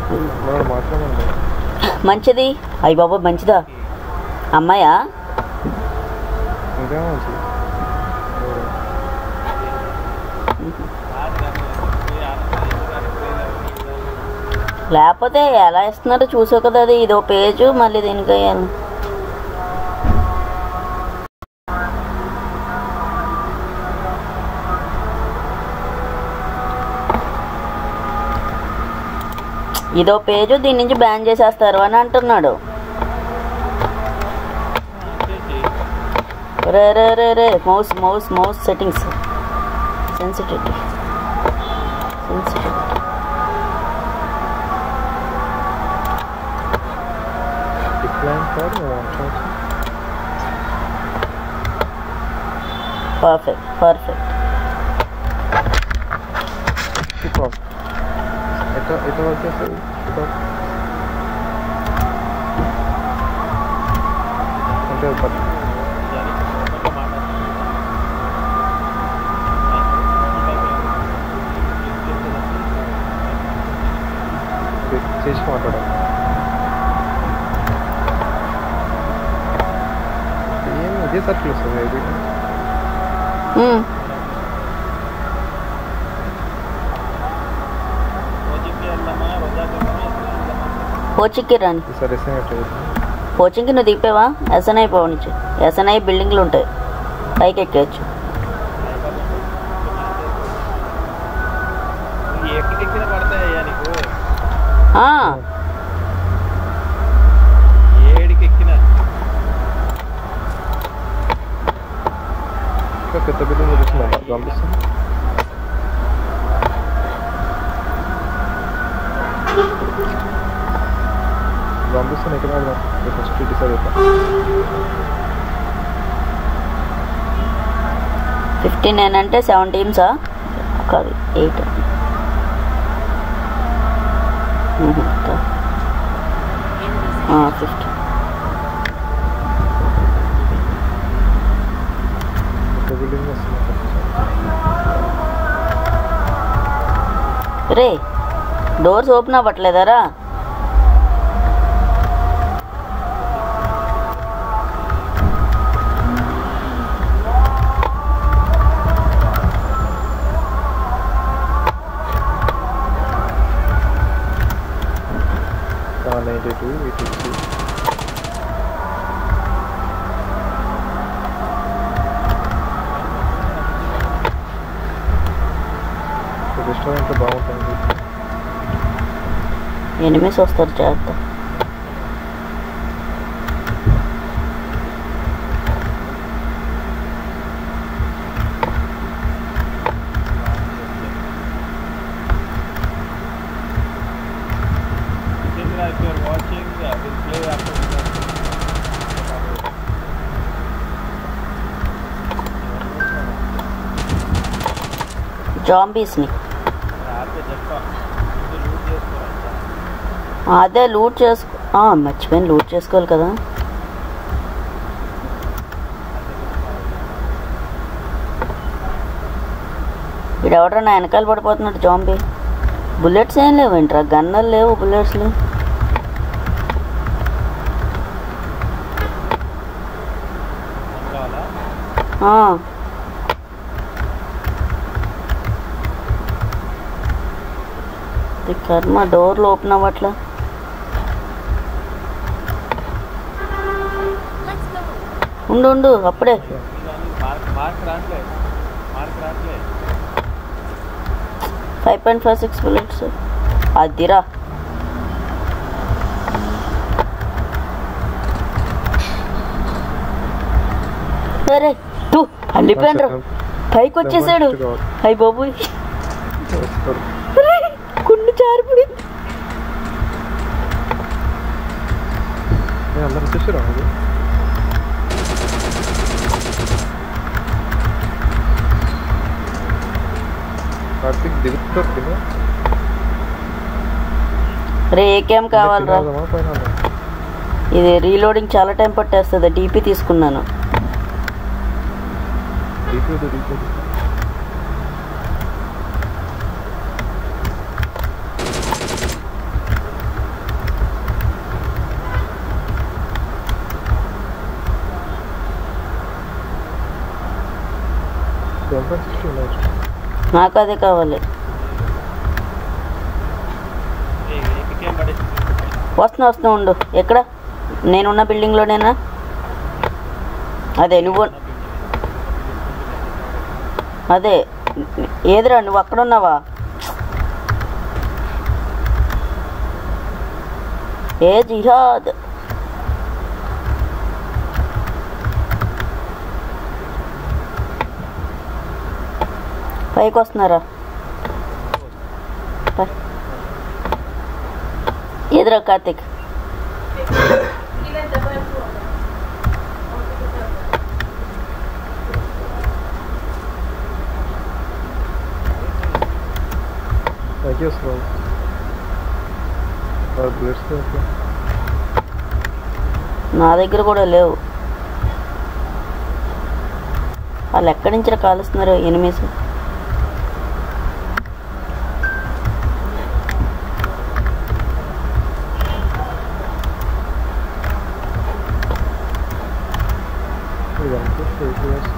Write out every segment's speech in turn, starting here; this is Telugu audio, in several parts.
మనం మాట్లాడమండి మంచిది అయ్యి బాబా మంచిదా అమ్మాయా ఇంకా మంచిది లేకపోతే ఎలా ఇస్తున్నారో చూసావు కదా అది ఇదో పేజు మళ్ళీ దీనికి వేయాలి ఇదో పేజు దీని నుంచి బ్యాన్ చేసేస్తారు అని అంటున్నాడు రే రే రే రే mouse mouse mouse settings sensitivity sensitivity decline sir మాట్లాడచ్చు పర్ఫెక్ట్ పర్ఫెక్ట్ కిక్ ఎట్లా ఎట్లా వర్క్ చేస్తుంది కిక్ అంటే పట్- చే- చేసి మాట్లాడాలి ఏం ఇదే సర్కిల్ వస్తుంది ఇది మ్మ్. కోచింగ్కి రాని ఈసారి ఎస్ఐ ఎట్లా కోచింగ్కి నువ్వు దిగిపోయావా ఎస్ఎన్ఐ పోవ నుంచి ఎస్ఎన్ఐ బిల్డింగ్లు ఉంటాయి పైకి ఎక్కేయచ్చు ఎక్కడెక్కిన పడతాయ్యా నీకు ఆ, ఏడికి ఎక్కిన ఇంకా పెద్ద బిల్డింగ్ చూపిస్తుందా పంపిస్తుంది పంపిస్తాను ఎక్కడ ఆడదాం ఫస్ట్ డిసైడ్ అవుతా ఫిఫ్టీ నైన్ అంటే సెవెన్ టీమ్సా కాదు ఎయిట్ ఫిఫ్టీ పెద్ద బిల్డింగ్ వస్తుంది రే డోర్స్ ఓపెన్ అవ్వట్లేదారా ninety two eighty three restaurant బాగుంటుంది ఎనిమిస్ వస్తారు జాగ్రత్త if you are watching, uh, we'll play after జాంబీస్ని ఆడితే చెప్తా ఇది లూట్ చేసుకోవాలి అదే లూట్ చేసుకో ఆ, మర్చిపోయాను లూట్ చేసుకోవాలి కదా వీడెవడో నా వెనకాల పడిపోతున్నాడు జాంబీ బుల్లెట్స్ ఏం లేవు ఏంట్రా గన్నలు లేవు బుల్లెట్స్ లేవు కావాలా ఆ. ఈ కర్మ డోర్లు ఓపెన్ అవ్వట్లా ఉండు ఉండు అప్పుడే మార్క్ మార్క్ రాట్లే మార్క్ రాట్లే five point five six bullets అదిరా సరే టూ అల్లిపోయినరు పైకి వచ్చేసాడు అయ్యి బాబు వస్తారు కుండు జారిపోయింది నేను అందరు వచ్చేసారా అది కార్తీక్ దిగుతారు కింద రే ఏ క్యామ్ కావాలరా కింద వెళ్దామా? పైన వెళ్దామా? ఇది రీలోడింగ్ చాలా టైం పట్టేస్తుంది డీపీ తీసుకున్నాను డీపీ వద్దు, డీపీ వద్దు. పాయింట్ సిక్స్టీ ఉన్నాయి నాకు అదే కావాలి ఏకేం పడే వస్తున్నా వస్తున్నా ఉండు ఎక్కడ నేనున్న బిల్డింగ్లోనేనా అదే నువ్వు అదే ఏదిరా నువ్వు అక్కడ ఉన్నావా ఏ జిహాద్ పైకి వస్తున్నారా పై. ఎదురా కార్తీక్ పైకి వస్తున్నావు బుల్లెట్స్ నా దగ్గర కూడా లేవు వాళ్ళు ఎక్కడి నుంచి కాలుస్తున్నారు ఎనిమిస్ ఇదంతా స్ట్రైట్ వేసి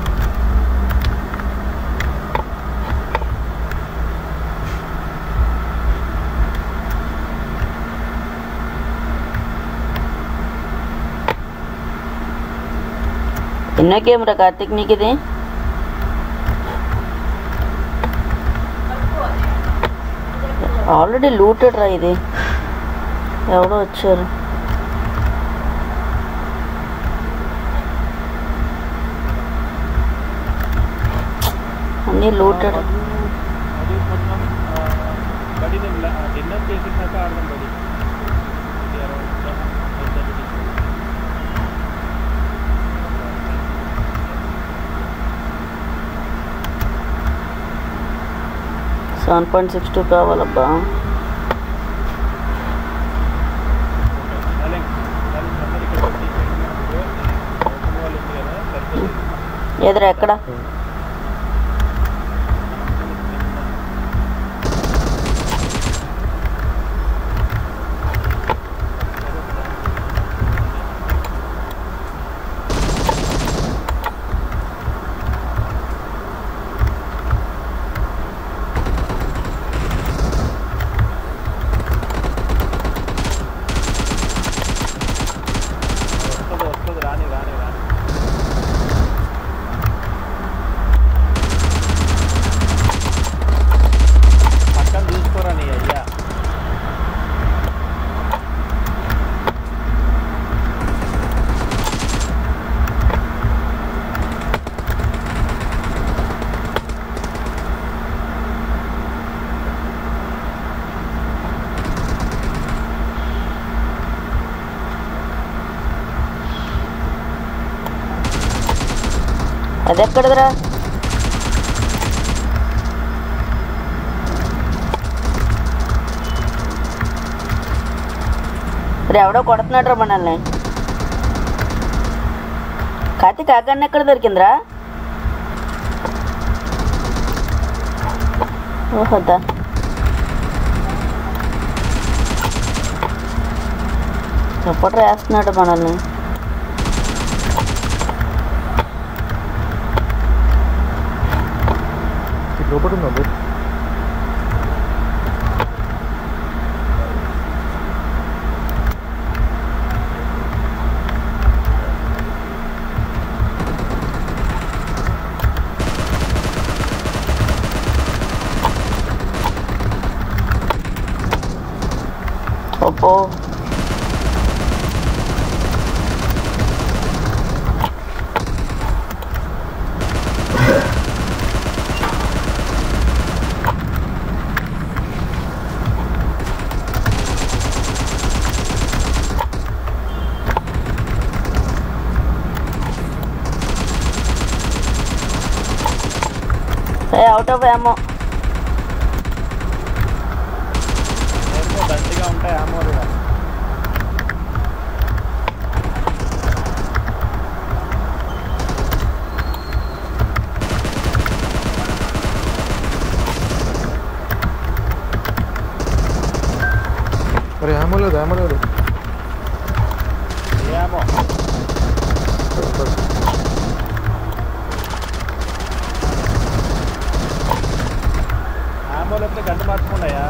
ఎన్నో గేమ్ రా కార్తీక్ నీకు ఇది ఆల్రెడీ లూటెడ్ రా ఇది ఎవడో వచ్చారు అన్నీ లూటెడ్ అది కొంచెం బడి డిన్నర్ చేసేసాక ఆడదాం buddy seven point six two కావాలబ్బా ఎదురు ఎక్కడ వస్తుంది వస్తుంది రాని రాని రాని పక్కన చూసుకోరా నీ అయ్యా అది ఎక్కడదిరా రే ఎవడో కొడుతున్నాడు రా మనల్ని కార్తీక్ ఆ గన్ ఎక్కడ దొరికిందిరా ఓహోదా ఎప్పుడు వేస్తున్నాడు మనల్ని ఇది లోపల ఉందా బుల్లెట్ అబ్బో ఏ అవుట్ ఆఫ్ ఏమో నేర్పో దండిగా ఉంటాయి ఆమో కూడా మరి ఆమో లేదు ఆమో లేదు ఏ ఆమో కాంబో లేకపోతే గంట మార్చుకున్నాయా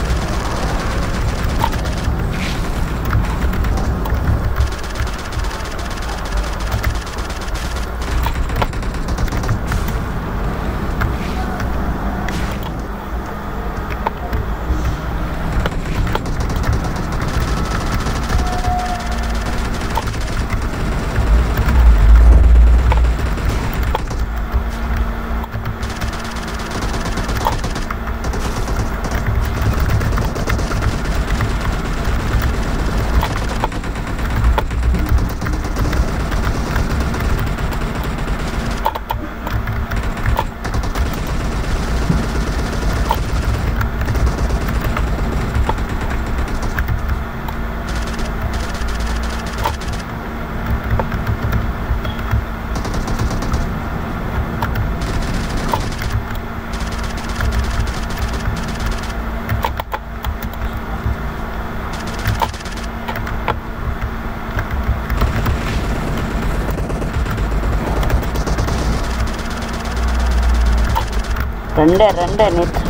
రెండే రెండే నిద్ర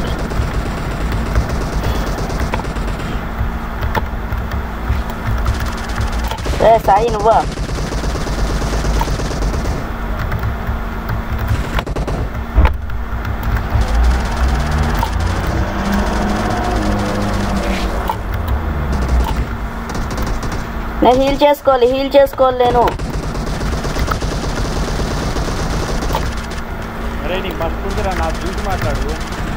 ఏ సాయి నువ్వా నేను హీల్ చేసుకోవాలి హీల్ చేసుకోవాలి నేను అరే నీకు మస్తు ఉందిరా నా చూసి మాట్లాడు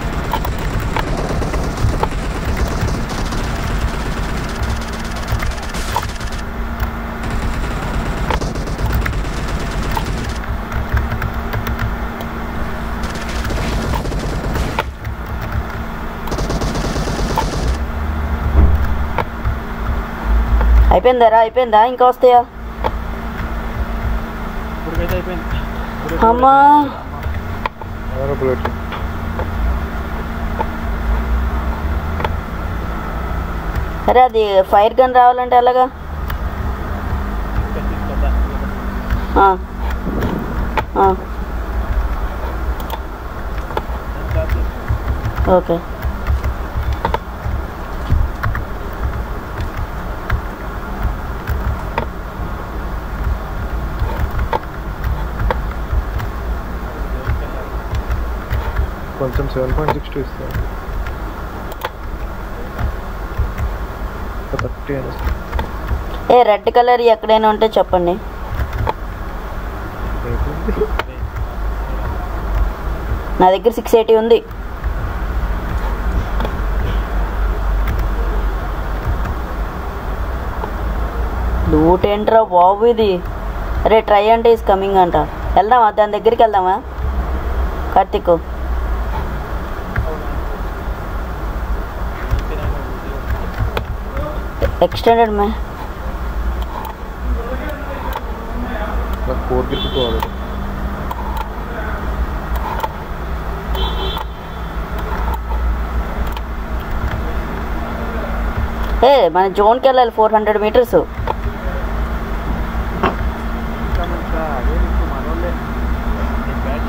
అయిపోయిందారా అయిపోయిందా ఇంకా వస్తాయా ఇప్పటికైతే అయిపోయింది ఇప్పటికైతే అమ్మా ఎవరో బుల్లెట్ అరే అది ఫైర్ గన్ రావాలంటే ఎలాగా ఇంకా తీసుకొద్దా? ఆ. ఆ, ఎంత కాదు? ఓకే కొంచెం సెవెన్ పాయింట్ సిక్స్ టూ ఇస్తాను థర్టీ అని ఏ రెడ్ కలర్ ఎక్కడైనా ఉంటే చెప్పండి నా దగ్గర సిక్స్ ఎయిటీ ఉంది లూట్ ఏంట్రా బాబు ఇది అరే ట్రై అంటే ఈస్ కమింగ్ అంట వెళ్దామా దాని దగ్గరికి వెళ్దామా కార్తిక్ ఎక్స్టెండెడ్ మే నాకు ఫోర్ గిల్కి పోవాలి ఏ మన జోన్కి వెళ్ళాలి ఫోర్ హండ్రెడ్ మీటర్స్ ఇంకా మంచిగా అదే నీకు మనోళ్ళే నీ బ్యాచ్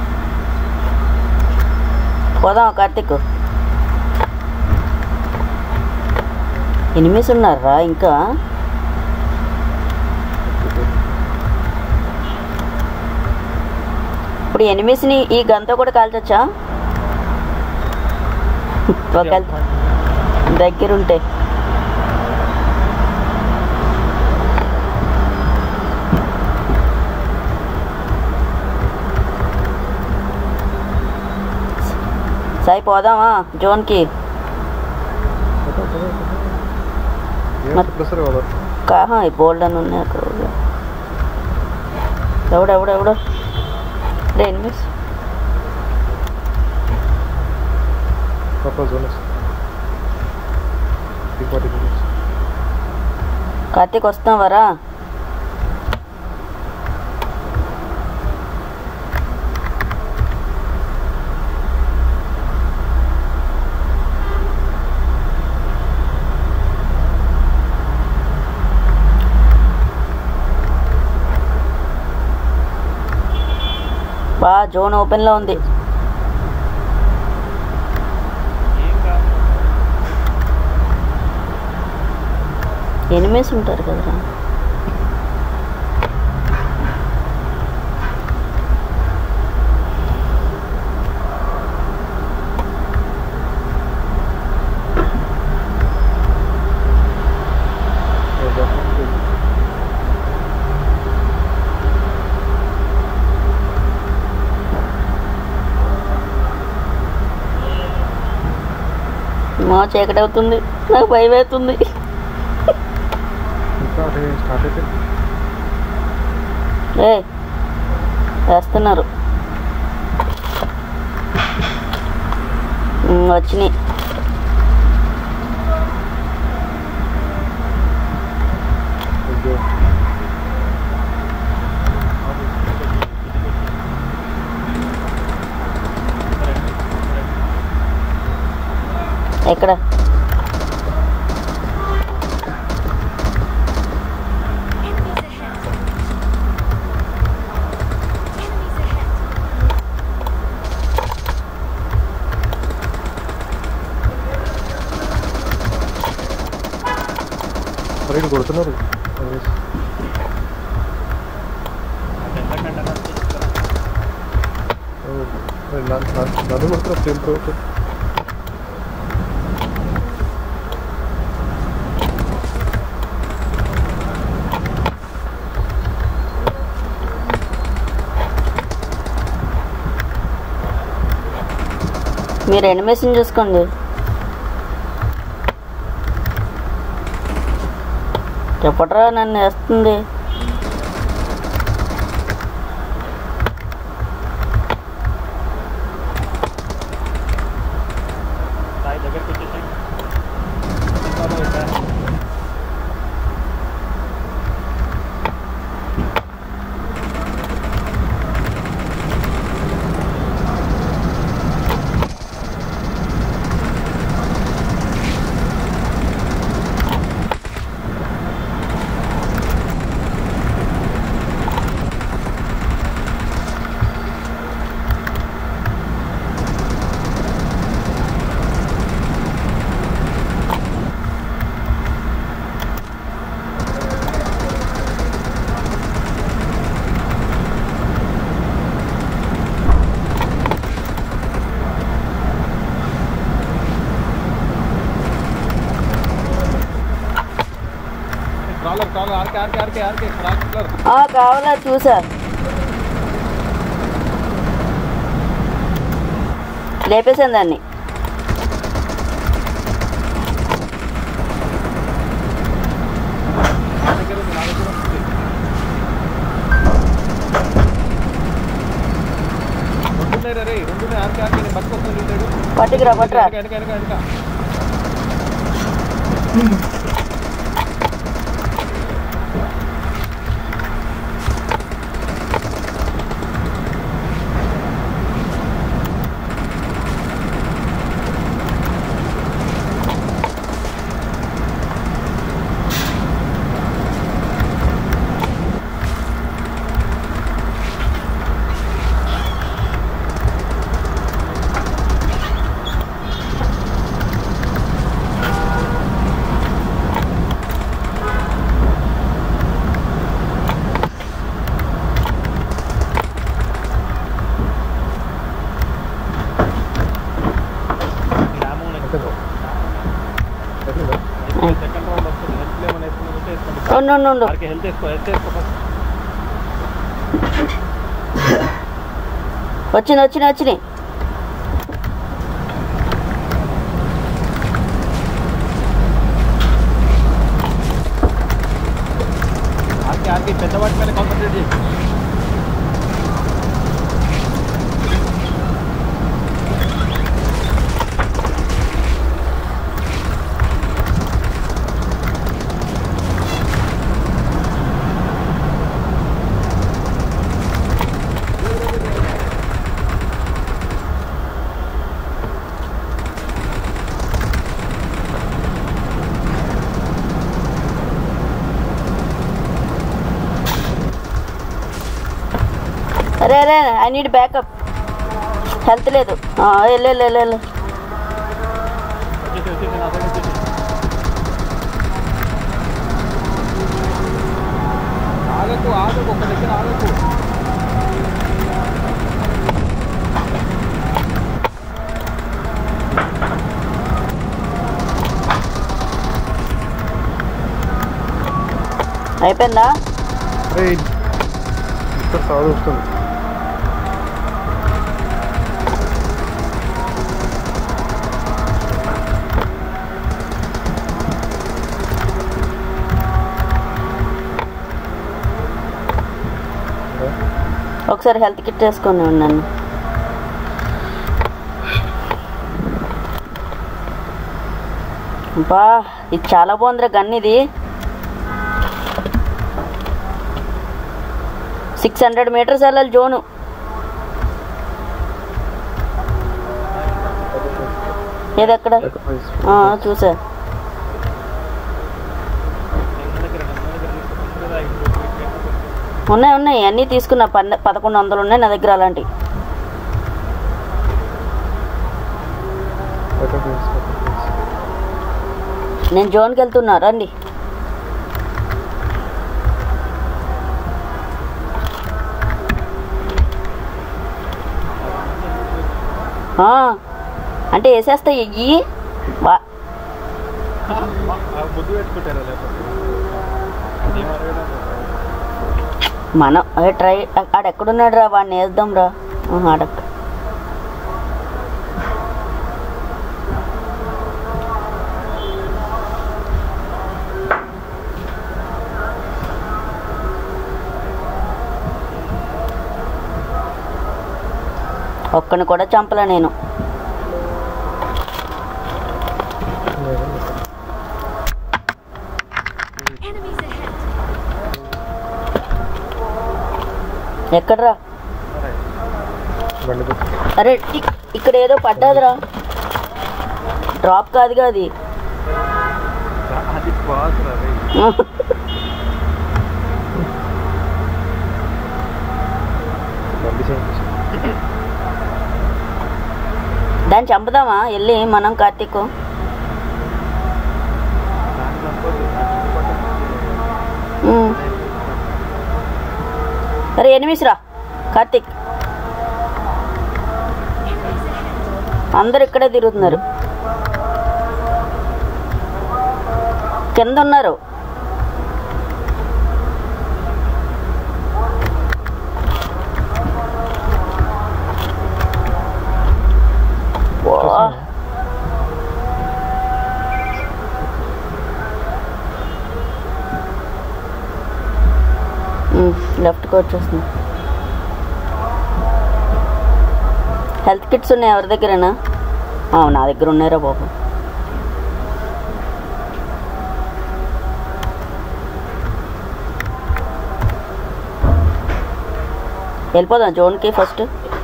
పోదాం కార్తిక్ ఎనిమిస్ ఉన్నారా ఇంకా ఇప్పుడు ఎనిమిస్ని ఈ గంతో కూడా కాల్చొచ్చా ఒకవేళ దగ్గరుంటే సాయి పోదామా జోన్కి ఏం ఇప్పుడు సరే వాళ్ళు కాహా ఈ బోల్డ్ అని ఉన్నాయి అక్కడ ఎవడు ఎవడు ఎవడు రే ఎనిమిస్ పాప zone three forty minutes Karthik వస్తున్నావరా బా జోన్ ఓపెన్లో ఉంది ఎనిమిస్ ఉంటారు కదరా మా చీకటి అవుతుంది నాకు భయం అవుతుంది ఇంకా అదే స్టార్ట్ అయితే ఏ వేస్తున్నారు ఉమ్, వచ్చినాయి అయ్యో ఎక్కడ Enemies ahead. Enemies ahead. మరి ఇటు కొడుతున్నారు ఎంతకంటే నన్ను నన్ను- నన్ను కొడుతున్నారు సేమ్ త్రోట్ మీరు ఎనిమేషన్ చూసుకోండి చెప్పట్రా నన్ను వేస్తుంది సాయి దగ్గరికి వచ్చేసాయి బాబు ఇక్కడ crawler crawler RK RK RK RK crawler ఆ, కావాలా చూసా లేపేసాను దాన్ని నా దగ్గర ఉంది నా దగ్గర ఉంది రెండున్నాయి రే రెండున్నాయి ఆర్కే ఆర్కే నేను పట్టుకొస్తాను చూసాడు పట్టుకురా పట్టురా వెనక వెనక వెనక వెనక రాము అంతే అయిపోయిందా సెకండ్ రౌండ్ వస్తుంది హెల్త్ ఏమైనా వేసుకుంటే వేసుకోండి ఉండు ఉండు, ఉండు ఆర్కే హెల్త్ వేసుకో హెల్త్ వేసుకో ఫస్ట్ వచ్చింది వచ్చినాయి వచ్చినాయి ఆర్కే ఆర్కే పెద్ద వాటి మీద కాన్సన్ట్రేట్ చేయి అరే అరే ఐ నీడ్ బ్యాకప్ హెల్త్ లేదు ఆ, వెళ్ళు వెళ్ళు వెళ్ళు, వెళ్ళు వచ్చేసి వచ్చేసి నా సైడ్ వచ్చేసి అయిపోయిందా అరే ఇక్కడ సాగు వస్తుంది ఒకసారి హెల్త్ కిట్ వేసుకొని ఉన్నాను బా ఇది చాలా బాగుందిరా గన్ ఇది సిక్స్ హండ్రెడ్ మీటర్స్ వెళ్ళాలి జోను ఏది ఎక్కడ ఆ, చూసా నెమ్మ దగ్గర నెమ్మ దగ్గర తీసుకుంటుందా ఇంకో ఉన్నాయి ఉన్నాయి అన్నీ తీసుకున్నా పన్నె పదకొండు వందలు ఉన్నాయి నా దగ్గర అలాంటివి నేను జోన్కి వెళ్తున్నా రండి ఆ, అంటే వేసేస్తా ఎయ్యి వా ఆ ముద్దు పెట్టుకుంటారా లేకపోతే ఏం అడగడం మనం అదే ట్రై ఆడెక్కడున్నాడు రా వాడిని వేద్దాం రా ఆడక్క ఒక్కని కూడా చంపలే నేను Enemies ahead. ఎక్కడ్రా బండి కొట్టు. అరే ఇక్- ఇక్కడ ఏదో పడ్డాదిరా డ్రాప్ కాదుగా అది అది బాస్ రే బండి చేంజ్ దాన్ని చంపుదామా వెళ్ళి మనం కార్తీక్ దాన్ని చంపొద్దు దాని చుట్టుపక్కల ఉమ్. అరే ఎనిమిస్ రా కార్తీక్ Enemies ahead. అందరు ఇక్కడే తిరుగుతున్నారు కింద ఉన్నారు వా. ఉమ్, లెఫ్ట్కి వచ్చేస్తుంది హెల్త్ కిట్స్ ఉన్నాయి ఎవరి దగ్గరేనా ఆ, నా దగ్గర ఉన్నారా బాబు వెళ్ళిపోదాం జోన్కి ఫస్ట్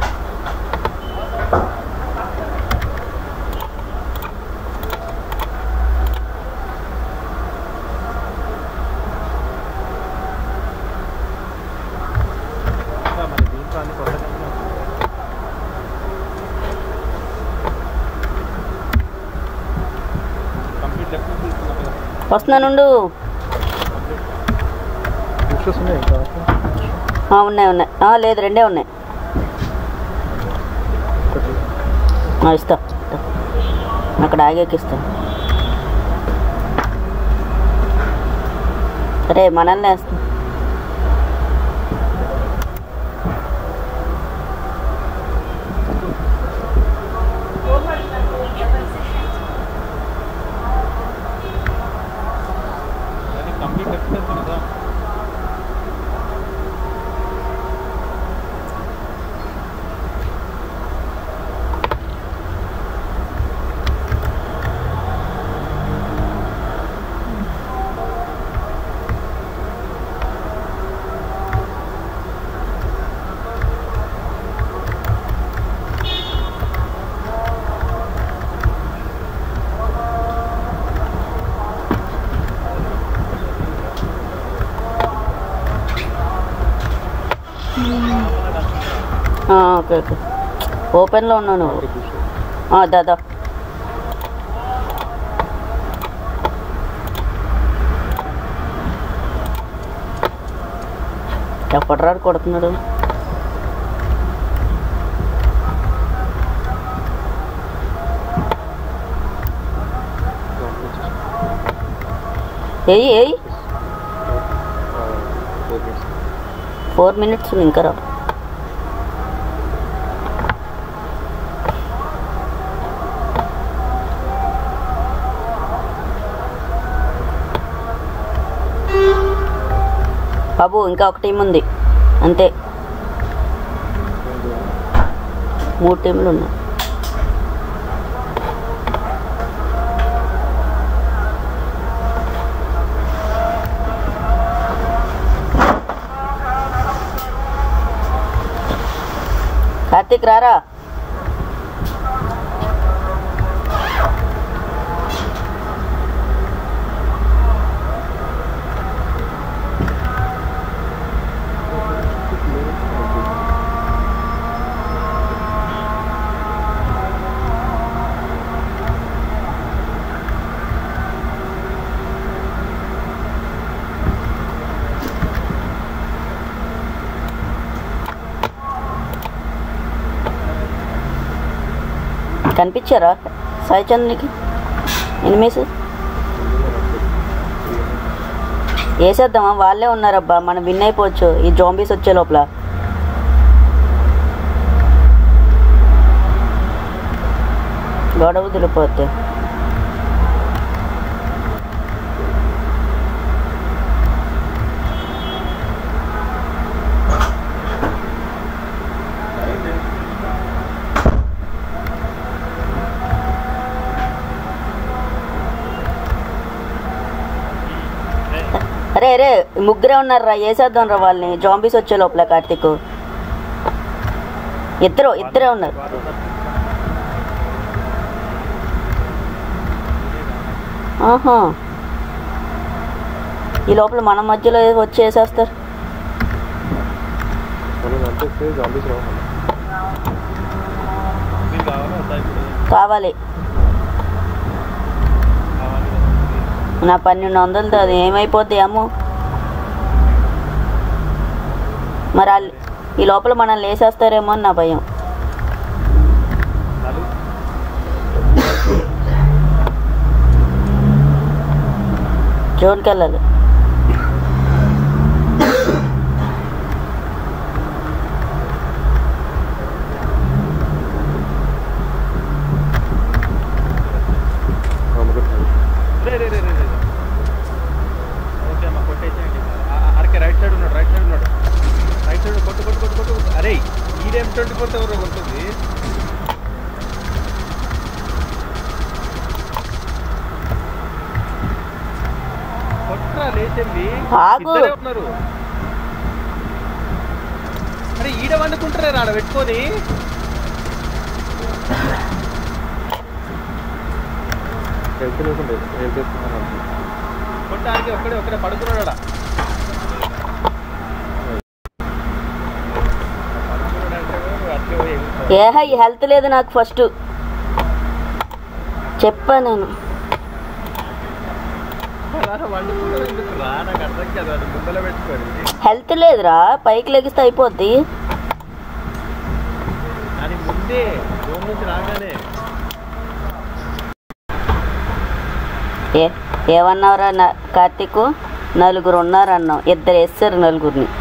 ఇంకా మరి దీంట్లో అన్ని కొత్త కంపెనీ కంప్లీట్ లెఫ్ట్ తీసుకున్నాం కదా వస్తున్నానుండు బూస్టర్స్ ఉన్నాయి ఇంకా ఆ, ఉన్నాయి ఉన్నాయి ఆ, లేదు రెండే ఉన్నాయి ఒకటి ఆ, ఇస్తా ఇస్తా. అక్కడ ఆగేకిస్తా రే మనల్ని వేస్తా Enemies ahead. దాన్ని కంప్లీట్ లెఫ్ట్ వెళ్తుంది కదా ఆ, ఓకే ఓకే ఓపెన్లో ఉన్నావు నువ్వు ఒకటి బూస్టర్ ఆ, దాదా ఎప్పటిరాడు కొడుతున్నాడు ఏయ్ ఏయ్ ఫోర్ మినిట్స్ ఉంది ఇంకా రా బాబు ఇంకా ఒక టీం ఉంది అంతే మూడు టీంలు ఉన్నాయి కార్తీక్ రారా కనిపించారా సాయి చంద్రకి ఎనిమిస్ వేసేద్దామా వాళ్ళే ఉన్నారబ్బా మనం విన్ అయిపోవచ్చు ఈ జాంబీస్ వచ్చే లోపల గొడవ తిరిగిపోతే అరే అరే ముగ్గురే ఉన్నారా వేసేద్దాం రా వాళ్ళని జాంబీస్ వచ్చే లోపల కార్తీక్ ఇద్దరు ఇద్దరే ఉన్నారు ఆహా ఈ లోపల మన మధ్యలో వచ్చి వేసేస్తారు మనం చంపేస్తే జాంబీస్ రావు మళ్ళీ. మీకు కావాలా వద్దా ఇప్పుడు కావాలి కావాలి కదా. నా పన్నెండు వందలతో అది ఏమైపోద్ది అమ్మో మరి వాళ్ళు ఈ లోపల మనల్ని వేసేస్తారేమో అని నా భయం చాలు. జోన్కి వెళ్ళాలి మామూలుగా కాదు. రే రే రే రే రే. ఓకే అమ్మా కొట్టేసేయండి ఆ, ఆ, అరకే రైట్ సైడ్ ఉన్నాడు రైట్ సైడ్ ఉన్నాడు రైట్ సైడ్ కొట్టు కొట్టు కొట్టు కొట్టు అరే ఈడేం ట్వంటీ ఫోర్ ఎవరో కొడుతుంది కొట్రా లేచండి ఆగు. ఇద్దరే ఉన్నారు అరే ఈడ వండుకుంటారే ఆడ పెట్టుకొని హెల్త్ లేకుండా హెల్త్ వేసుకున్నాను అనుకుంటా. కొట్టడానికి ఒక్కడే ఒక్కడే పడుకున్నాడు ఆడ పడుకున్నాడంటే అట్లే పోయి ఎగురుతాడు. ఏహ ఈ హెల్త్ లేదు నాకు ఫస్ట్ చెప్పా నేను అలానే వండుకున్నాడు ఎందుకు రా నాకు అర్థం కాదు అది ముందర పెట్టుకోండి హెల్త్ లేదురా పైకి లెగిస్తే అయిపోద్ది దాని ముందే రూమ్ నుంచి రాగానే ఏ ఏమన్నావురా నా కార్తీక్ నలుగురు ఉన్నారు అన్నావు ఇద్దరు వేస్తారు నలుగురిని